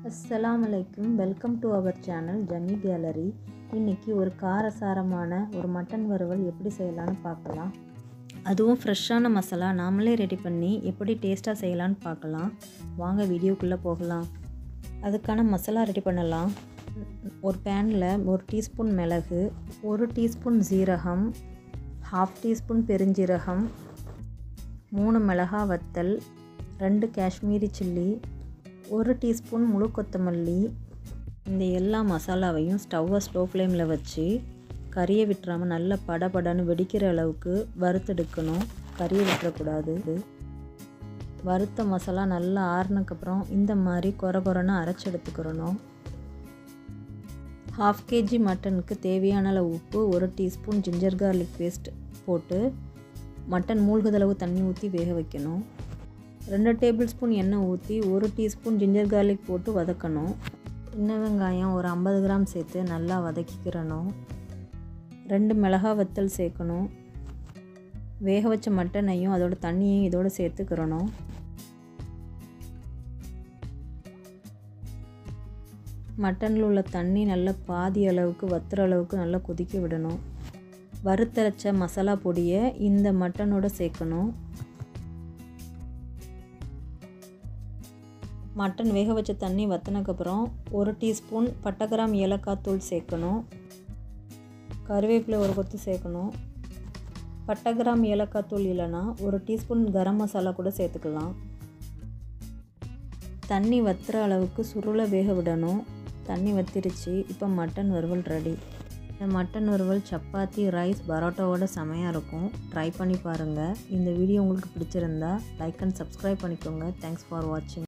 அஸ்ஸலாமு அலைக்கும் welcome to our channel Jami gallery இன்றைக்கி ஒரு காரசாரமான ஒரு மட்டன் வறுவல் எப்படி செய்யலான்னு பார்க்கலாம் அதுவும் ஃப்ரெஷ்ஷான மசாலா நாமளே ரெடி பண்ணி எப்படி டேஸ்ட்டாக செய்யலான்னு பார்க்கலாம் வாங்க வீடியோக்குள்ளே போகலாம் அதுக்கான மசாலா ரெடி பண்ணலாம் ஒரு பேனில் ஒரு டீஸ்பூன் மிளகு ஒரு டீஸ்பூன் ஜீரகம் ஹாஃப் டீஸ்பூன் பெருஞ்சீரகம் மூணு மிளகா வத்தல் ரெண்டு காஷ்மீரி சில்லி ஒரு டீஸ்பூன் முழு கொத்தமல்லி இந்த எல்லா மசாலாவையும் ஸ்டவ்வை ஸ்லோ ஃப்ளேமில் வச்சு கறியை விட்டுறாமல் நல்லா படபடன்னு வெடிக்கிற அளவுக்கு வறுத்தெடுக்கணும் கறியை விட்டுறக்கூடாது வறுத்த மசாலா நல்லா ஆறுனக்கப்புறம் இந்த மாதிரி குறை குறைன்னு அரைச்சி எடுத்துக்கிறணும் ஹாஃப் கேஜி மட்டனுக்கு தேவையான அளவு உப்பு ஒரு டீஸ்பூன் ஜிஞ்சர் கார்லிக் பேஸ்ட் போட்டு மட்டன் மூழ்குதளவு தண்ணி ஊற்றி வேக வைக்கணும் ரெண்டு டேபிள் ஸ்பூன் எண்ணெய் ஊற்றி ஒரு டீஸ்பூன் ஜிஞ்சர் கார்லிக் போட்டு வதக்கணும் சின்ன வெங்காயம் ஒரு ஐம்பது கிராம் சேர்த்து நல்லா வதக்கிக்கிறணும் ரெண்டு மிளகா வத்தல் சேர்க்கணும் வேக வச்ச மட்டனையும் அதோட தண்ணியையும் இதோடு சேர்த்துக்கிறணும் மட்டனில் உள்ள தண்ணி நல்லா பாதி அளவுக்கு வத்துற அளவுக்கு நல்லா கொதிக்க விடணும் வறுத்தரைச்ச மசாலா பொடியை இந்த மட்டனோட சேர்க்கணும் மட்டன் வேக வச்ச தண்ணி வற்றினக்கப்புறம் ஒரு டீஸ்பூன் பட்டைக்கிராம் ஏலக்காய் தூள் சேர்க்கணும் கருவேப்பிலை ஒரு கொத்து சேர்க்கணும் பட்டைக்கிராம் ஏலக்காய் தூள் இல்லைன்னா ஒரு டீஸ்பூன் கரம் மசாலா கூட சேர்த்துக்கலாம் தண்ணி வத்துற அளவுக்கு சுருளை வேக விடணும் தண்ணி வத்திருச்சு இப்போ மட்டன் வறுவல் ரெடி இந்த மட்டன் வறுவல் சப்பாத்தி ரைஸ் பரோட்டாவோட செமையாக இருக்கும் ட்ரை பண்ணி பாருங்கள் இந்த வீடியோ உங்களுக்கு பிடிச்சிருந்தா லைக் அண்ட் சப்ஸ்கிரைப் பண்ணிக்கோங்க தேங்க்ஸ் ஃபார் வாட்சிங்